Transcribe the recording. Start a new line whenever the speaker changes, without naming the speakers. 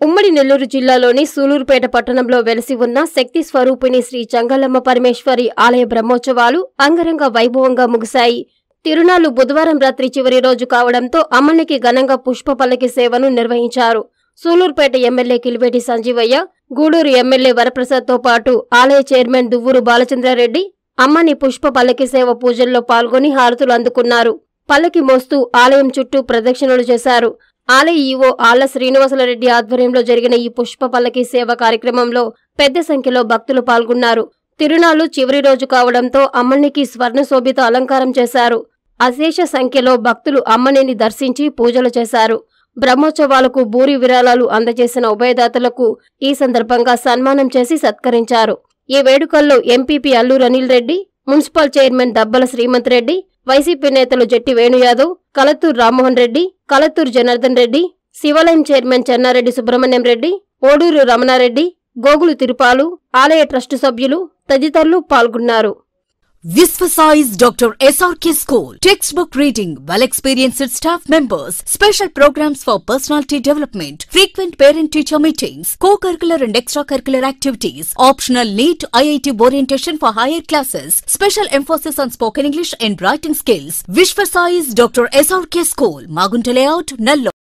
ఉమ్మడి నెల్లూరు జిల్లాలోని సూలూరుపేట పట్టణంలో వెలసి ఉన్న శక్తి స్వరూపిణి శ్రీ చంగల్లమ్మ పరమేశ్వరి ఆలయ బ్రహ్మోత్సవాలు అంగరంగ వైభవంగా ముగిశాయి తిరునాళ్లు బుధవారం రాత్రి చివరి రోజు కావడంతో అమ్మనికి ఘనంగా పుష్ప పల్లకి సేవను నిర్వహించారు సూలూరుపేట ఎమ్మెల్యే కిలివేటి సంజీవయ్య గూడూరు ఎమ్మెల్యే వరప్రసాద్తో పాటు ఆలయ చైర్మన్ దువ్వూరు బాలచంద్రారెడ్డి అమ్మని పుష్ప పల్లకి సేవ పూజల్లో పాల్గొని హారతులు అందుకున్నారు పల్లకి మోస్తూ ఆలయం చుట్టూ ప్రదక్షిణలు చేశారు ఆలయ ఈవో ఆళ్ల శ్రీనివాసులరెడ్డి ఆధ్వర్యంలో జరిగిన ఈ పుష్ప పల్లకి సేవ కార్యక్రమంలో పెద్ద సంఖ్యలో భక్తులు పాల్గొన్నారు తిరునాళ్లు చివరి రోజు కావడంతో అమ్మనికి స్వర్ణ శోభిత అలంకారం చేశారు అశేష సంఖ్యలో భక్తులు అమ్మనిని దర్శించి పూజలు చేశారు బ్రహ్మోత్సవాలకు భూరి విరాళాలు అందజేసిన ఉభయదాతలకు ఈ సందర్భంగా సన్మానం చేసి సత్కరించారు ఈ వేడుకల్లో MPP Alluru Anil Reddy municipal chairman Dabbala Srimanth Reddy YCP నేతలు జట్టి వేణుయాదవ్ కలత్తూరు రామ్మోహన్ రెడ్డి కలత్తూరు జనార్దన్ రెడ్డి శివాలయం చైర్మన్ చెన్నారెడ్డి సుబ్రహ్మణ్యం రెడ్డి ఓడూరు రమణారెడ్డి గోగులు తిరుపాలు ఆలయ ట్రస్టు సభ్యులు తదితరులు పాల్గొన్నారు
Visvasize Dr. SRK School. Textbook reading, well experienced staff members, special programs for personality development, frequent parent teacher meetings, co curricular and extracurricular activities, optional NEET IIT orientation for higher classes, special emphasis on spoken English and writing skills. Visvasize Dr. SRK School, Magunta Layout, Nallo.